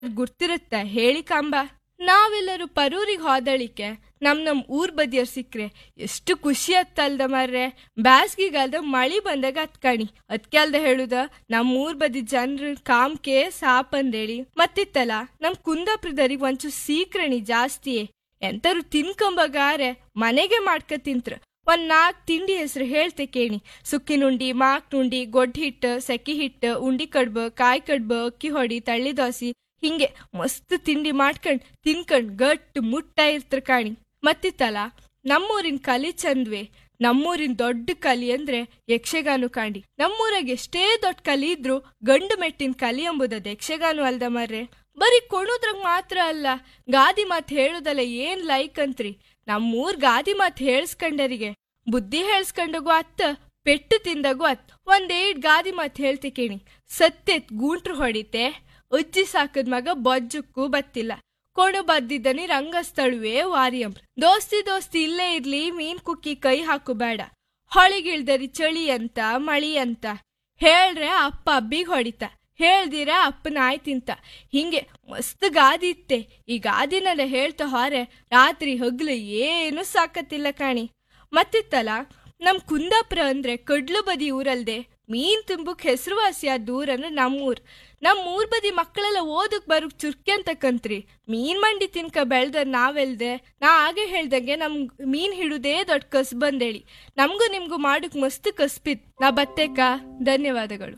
ಗುರ್ತಿರುತ್ತ ಹೇಳಿ ಕಾಂಬ ನಾವೆಲ್ಲರೂ ಪರೂರಿಗೆ ಹೋದಳಿಕೆ ನಮ್ ನಮ್ ಊರ್ ಬದಿಯರ್ ಸಿಕ್ರೆ ಎಷ್ಟು ಖುಷಿ ಅತ್ತಲ್ದ ಮರ್ರೆ ಬ್ಯಾಸ್ಗಿಗಾಲ್ದ ಮಳಿ ಬಂದಾಗ ಅತ್ಕಣಿ ಅದ್ಕೆ ಅಲ್ದ ಹೇಳುದ ನಮ್ ಊರ್ ಬದಿ ಜನರ ಕಾಮ್ಕೆ ಸಾಪಂದೇಳಿ ಮತ್ತಿತ್ತಲ್ಲ ನಮ್ ಕುಂದಾಪುರದವ್ರಿಗೆ ಒಂಚೂರು ಸೀಕ್ರಣಿ ಜಾಸ್ತಿಯೇ ಎಂತರು ತಿನ್ಕೊಂಬಗಾರೆ ಮನೆಗೆ ಮಾಡ್ಕ ತಿಂತ್ರ ಒಂದ್ ನಾಲ್ಕು ತಿಂಡಿ ಹೆಸರು ಹೇಳ್ತೆ ಕೇಳಿ ಸುಕ್ಕಿನುಂಡಿ ಮಾಕ್ನುಂಡಿ ಗೊಡ್ಡ ಹಿಟ್ಟು ಸೆಕ್ಕಿ ಹಿಟ್ಟು ಉಂಡಿ ಕಡ್ಬ ಕಾಯಿ ಕಡ್ಬ ಅಕ್ಕಿ ಹೊಡಿ ತಳ್ಳಿ ದೋಸಿ ಹಿಂಗೆ ಮಸ್ತ್ ತಿಂಡಿ ಮಾಡ್ಕೊಂಡ್ ತಿನ್ಕೊಂಡ್ ಗಟ್ಟು ಮುಟ್ಟ ಇರ್ತ್ರ ಕಾಣಿ ಮತ್ತಿತ್ತಲ್ಲ ನಮ್ಮೂರಿನ ಕಲಿ ಚಂದ್ವೆ ನಮ್ಮೂರಿನ ದೊಡ್ಡ ಕಲಿ ಅಂದ್ರೆ ಯಕ್ಷಗಾನ ಕಾಂಡಿ ನಮ್ಮೂರಾಗ ಎಷ್ಟೇ ದೊಡ್ಡ ಕಲಿ ಇದ್ರು ಗಂಡು ಮೆಟ್ಟಿನ ಕಲಿ ಎಂಬುದದ ಯಕ್ಷಗಾನ ಅಲ್ದ ಮರ್ರೆ ಬರೀ ಕೊಣುದ್ರಾಗ ಮಾತ್ರ ಅಲ್ಲ ಗಾದಿ ಮಾತ್ ಹೇಳುದಲ್ಲ ಏನ್ ಲೈಕ್ ಅಂತ್ರಿ ನಮ್ಮೂರ್ ಗಾದಿ ಮಾತ್ ಹೇಳ್ಸ್ಕಂಡರಿಗೆ ಬುದ್ಧಿ ಹೇಳ್ಸ್ಕೊಂಡಾಗು ಅತ್ತ ಪೆಟ್ಟು ತಿಂದಾಗು ಅತ್ ಒಂದೇಟ್ ಗಾದಿ ಮಾತ್ ಹೇಳ್ತೆ ಕೇಳಿ ಸತ್ತೆತ್ ಗೂಂಟ್ರು ಹೊಡಿತೆ ಅಜ್ಜಿ ಸಾಕದ್ ಮಗ ಬೊಜ್ಜಕ್ಕೂ ಬತ್ತಿಲ್ಲ ಕೊಡು ಬದ್ದಿದ್ದನಿ ರಂಗಸ್ಥಳುವೆ ವಾರಿಯಂಬ್ರ ದೋಸ್ತಿ ದೋಸ್ತಿ ಇಲ್ಲೇ ಇರ್ಲಿ ಮೀನ್ ಕುಕ್ಕಿ ಕೈ ಹಾಕು ಬೇಡ ಹೊಳಿಗಿಳ್ದರಿ ಚಳಿ ಅಂತ ಮಳಿ ಅಂತ ಹೇಳ್ರೆ ಅಪ್ಪ ಅಬ್ಬಿಗ್ ಹೊಡಿತ ಹೇಳ್ದಿರ ಅಪ್ಪನ ಆಯ್ತಿಂತ ಹಿಂಗೆ ಮಸ್ತ್ ಗಾದಿ ಇತ್ತೆ ಈ ಗಾದಿನೆಲ್ಲ ಹೇಳ್ತಾ ಹೊರೆ ರಾತ್ರಿ ಹಗ್ಲು ಏನು ಸಾಕತ್ತಿಲ್ಲ ಕಾಣಿ ಮತ್ತಿತ್ತಲ್ಲ ನಮ್ ಕುಂದಾಪುರ ಅಂದ್ರೆ ಕಡ್ಲು ಬದಿ ಊರಲ್ದೆ ಮೀನ್ ತುಂಬುಕ್ ಹೆಸರುವಾಸಿಯಾದ ಊರ್ ಅಂದ್ರೆ ನಮ್ಮೂರ್ ನಮ್ ಊರ್ ಬದಿ ಮಕ್ಕಳೆಲ್ಲ ಓದಕ್ ಬರುಕ್ ಚುರ್ಕೆ ಅಂತಕಂತ್ರಿ ಮೀನ್ ಮಂಡಿ ತಿನ್ಕ ಬೆಳ್ದ ನಾವೆಲ್ದೆ ನಾ ಆಗೆ ಹೇಳ್ದಂಗೆ ನಮ್ ಮೀನ್ ಹಿಡುದೇ ದೊಡ್ಡ ಕಸ್ ಬಂದೇಳಿ ನಮ್ಗೂ ನಿಮ್ಗೂ ಮಾಡಕ್ ಮಸ್ತ್ ಕಸ್ಬಿತ್ ನಾ ಬತ್ತೇಕ ಧನ್ಯವಾದಗಳು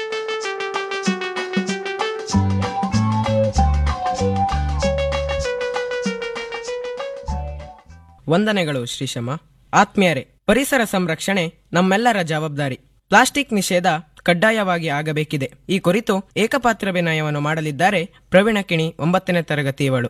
ವಂದನೆಗಳು ಶ್ರೀಶಮ್ಮ ಆತ್ಮೀಯರೇ ಪರಿಸರ ಸಂರಕ್ಷಣೆ ನಮ್ಮೆಲ್ಲರ ಜವಾಬ್ದಾರಿ ಪ್ಲಾಸ್ಟಿಕ್ ನಿಷೇಧ ಕಡ್ಡಾಯವಾಗಿ ಆಗಬೇಕಿದೆ ಈ ಕುರಿತು ಏಕಪಾತ್ರಾಭಿನಯವನ್ನು ಮಾಡಲಿದ್ದಾರೆ ಪ್ರವೀಣ ಕಿಣಿ ಒಂಬತ್ತನೇ ತರಗತಿಯವಳು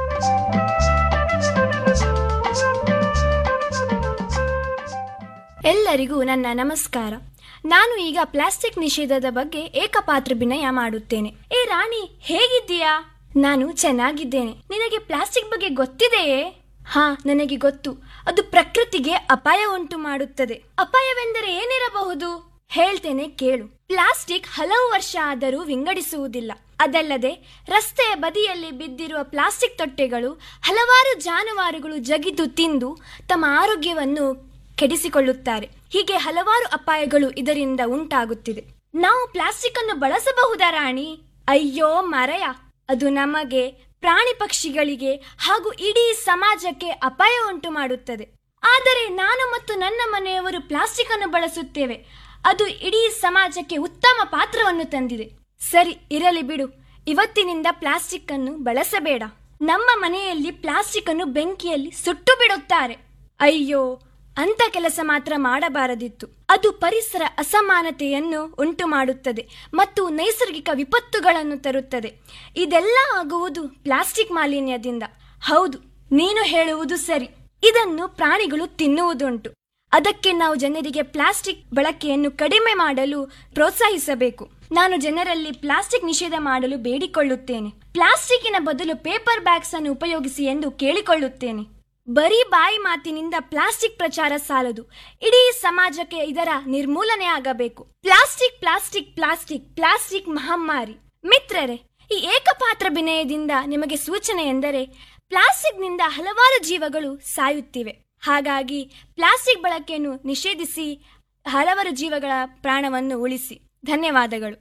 ಎಲ್ಲರಿಗೂ ನನ್ನ ನಮಸ್ಕಾರ ನಾನು ಈಗ ಪ್ಲಾಸ್ಟಿಕ್ ನಿಷೇಧದ ಬಗ್ಗೆ ಏಕಪಾತ್ರಾಭಿನಯ ಮಾಡುತ್ತೇನೆ ಏ ರಾಣಿ ಹೇಗಿದ್ದೀಯಾ ನಾನು ಚೆನ್ನಾಗಿದ್ದೇನೆ ನಿನಗೆ ಪ್ಲಾಸ್ಟಿಕ್ ಬಗ್ಗೆ ಗೊತ್ತಿದೆಯೇ ಹಾ ನನಗೆ ಗೊತ್ತು ಅದು ಪ್ರಕೃತಿಗೆ ಅಪಾಯ ಉಂಟು ಮಾಡುತ್ತದೆ ಅಪಾಯವೆಂದರೆ ಏನಿರಬಹುದು ಹೇಳ್ತೇನೆ ಕೇಳು ಪ್ಲಾಸ್ಟಿಕ್ ಹಲವು ವರ್ಷ ಆದರೂ ವಿಂಗಡಿಸುವುದಿಲ್ಲ ಅದಲ್ಲದೆ ರಸ್ತೆಯ ಬದಿಯಲ್ಲಿ ಬಿದ್ದಿರುವ ಪ್ಲಾಸ್ಟಿಕ್ ತೊಟ್ಟೆಗಳು ಹಲವಾರು ಜಾನುವಾರುಗಳು ಜಗಿದು ತಿಂದು ತಮ್ಮ ಆರೋಗ್ಯವನ್ನು ಕೆಡಿಸಿಕೊಳ್ಳುತ್ತಾರೆ ಹೀಗೆ ಹಲವಾರು ಅಪಾಯಗಳು ಇದರಿಂದ ಉಂಟಾಗುತ್ತಿದೆ ನಾವು ಪ್ಲಾಸ್ಟಿಕ್ ಅನ್ನು ಬಳಸಬಹುದಾ ರಾಣಿ ಅಯ್ಯೋ ಮರಯ ಅದು ನಮಗೆ ಪ್ರಾಣಿ ಪಕ್ಷಿಗಳಿಗೆ ಹಾಗೂ ಇಡೀ ಸಮಾಜಕ್ಕೆ ಅಪಾಯ ಉಂಟು ಮಾಡುತ್ತದೆ ಆದರೆ ನಾನು ಮತ್ತು ನನ್ನ ಮನೆಯವರು ಪ್ಲಾಸ್ಟಿಕ್ ಅನ್ನು ಬಳಸುತ್ತೇವೆ ಅದು ಇಡೀ ಸಮಾಜಕ್ಕೆ ಉತ್ತಮ ಪಾತ್ರವನ್ನು ತಂದಿದೆ ಸರಿ ಇರಲಿ ಬಿಡು ಇವತ್ತಿನಿಂದ ಪ್ಲಾಸ್ಟಿಕ್ ಅನ್ನು ಬಳಸಬೇಡ ನಮ್ಮ ಮನೆಯಲ್ಲಿ ಪ್ಲಾಸ್ಟಿಕ್ ಅನ್ನು ಬೆಂಕಿಯಲ್ಲಿ ಸುಟ್ಟು ಬಿಡುತ್ತಾರೆ ಅಯ್ಯೋ ಅಂತ ಕೆಲಸ ಮಾತ್ರ ಮಾಡಬಾರದಿತ್ತು ಅದು ಪರಿಸರ ಅಸಮಾನತೆಯನ್ನು ಉಂಟು ಮಾಡುತ್ತದೆ ಮತ್ತು ನೈಸರ್ಗಿಕ ವಿಪತ್ತುಗಳನ್ನು ತರುತ್ತದೆ ಇದೆಲ್ಲ ಆಗುವುದು ಪ್ಲಾಸ್ಟಿಕ್ ಮಾಲಿನ್ಯದಿಂದ ಹೌದು ನೀನು ಹೇಳುವುದು ಸರಿ ಇದನ್ನು ಪ್ರಾಣಿಗಳು ತಿನ್ನುವುದುಂಟು ಅದಕ್ಕೆ ನಾವು ಜನರಿಗೆ ಪ್ಲಾಸ್ಟಿಕ್ ಬಳಕೆಯನ್ನು ಕಡಿಮೆ ಮಾಡಲು ಪ್ರೋತ್ಸಾಹಿಸಬೇಕು ನಾನು ಜನರಲ್ಲಿ ಪ್ಲಾಸ್ಟಿಕ್ ನಿಷೇಧ ಮಾಡಲು ಬೇಡಿಕೊಳ್ಳುತ್ತೇನೆ ಪ್ಲಾಸ್ಟಿಕ್ಕಿನ ಬದಲು ಪೇಪರ್ ಬ್ಯಾಗ್ಸ್ ಅನ್ನು ಉಪಯೋಗಿಸಿ ಎಂದು ಕೇಳಿಕೊಳ್ಳುತ್ತೇನೆ ಬರೀ ಬಾಯಿ ಮಾತಿನಿಂದ ಪ್ಲಾಸ್ಟಿಕ್ ಪ್ರಚಾರ ಸಾಲದು ಇಡೀ ಸಮಾಜಕ್ಕೆ ಇದರ ನಿರ್ಮೂಲನೆ ಆಗಬೇಕು ಪ್ಲಾಸ್ಟಿಕ್ ಪ್ಲಾಸ್ಟಿಕ್ ಪ್ಲಾಸ್ಟಿಕ್ ಪ್ಲಾಸ್ಟಿಕ್ ಮಹಮ್ಮಾರಿ ಮಿತ್ರರೇ ಈ ಏಕಪಾತ್ರಾಭಿನಯದಿಂದ ನಿಮಗೆ ಸೂಚನೆ ಎಂದರೆ ಪ್ಲಾಸ್ಟಿಕ್ನಿಂದ ಹಲವಾರು ಜೀವಗಳು ಸಾಯುತ್ತಿವೆ ಹಾಗಾಗಿ ಪ್ಲಾಸ್ಟಿಕ್ ಬಳಕೆಯನ್ನು ನಿಷೇಧಿಸಿ ಹಲವಾರು ಜೀವಗಳ ಪ್ರಾಣವನ್ನು ಉಳಿಸಿ ಧನ್ಯವಾದಗಳು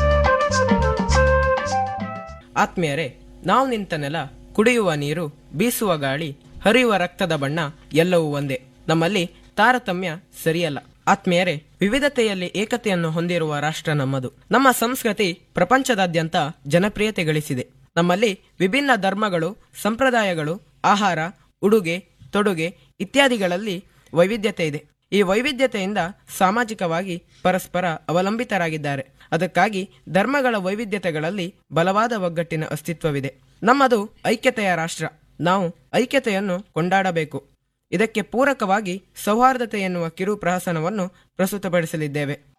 ಆತ್ಮೀಯರೇ ನಾವು ನಿಂತ ನೆಲ ಕುಡಿಯುವ ನೀರು ಬೀಸುವ ಗಾಳಿ ಹರಿಯುವ ರಕ್ತದ ಬಣ್ಣ ಎಲ್ಲವೂ ಒಂದೇ ನಮ್ಮಲ್ಲಿ ತಾರತಮ್ಯ ಸರಿಯಲ್ಲ ಆತ್ಮೀಯರೇ ವಿವಿಧತೆಯಲ್ಲಿ ಏಕತೆಯನ್ನು ಹೊಂದಿರುವ ರಾಷ್ಟ್ರ ನಮ್ಮದು ನಮ್ಮ ಸಂಸ್ಕೃತಿ ಪ್ರಪಂಚದಾದ್ಯಂತ ಜನಪ್ರಿಯತೆ ಗಳಿಸಿದೆ ನಮ್ಮಲ್ಲಿ ವಿಭಿನ್ನ ಧರ್ಮಗಳು ಸಂಪ್ರದಾಯಗಳು ಆಹಾರ ಉಡುಗೆ ತೊಡುಗೆ ಇತ್ಯಾದಿಗಳಲ್ಲಿ ವೈವಿಧ್ಯತೆ ಇದೆ ಈ ವೈವಿಧ್ಯತೆಯಿಂದ ಸಾಮಾಜಿಕವಾಗಿ ಪರಸ್ಪರ ಅವಲಂಬಿತರಾಗಿದ್ದಾರೆ ಅದಕ್ಕಾಗಿ ಧರ್ಮಗಳ ವೈವಿಧ್ಯತೆಗಳಲ್ಲಿ ಬಲವಾದ ಒಗ್ಗಟ್ಟಿನ ಅಸ್ತಿತ್ವವಿದೆ ನಮ್ಮದು ಐಕ್ಯತೆಯ ರಾಷ್ಟ್ರ ನಾವು ಐಕ್ಯತೆಯನ್ನು ಕೊಂಡಾಡಬೇಕು ಇದಕ್ಕೆ ಪೂರಕವಾಗಿ ಸೌಹಾರ್ದತೆ ಎನ್ನುವ ಕಿರು ಪ್ರಹಸನವನ್ನು ಪ್ರಸ್ತುತಪಡಿಸಲಿದ್ದೇವೆ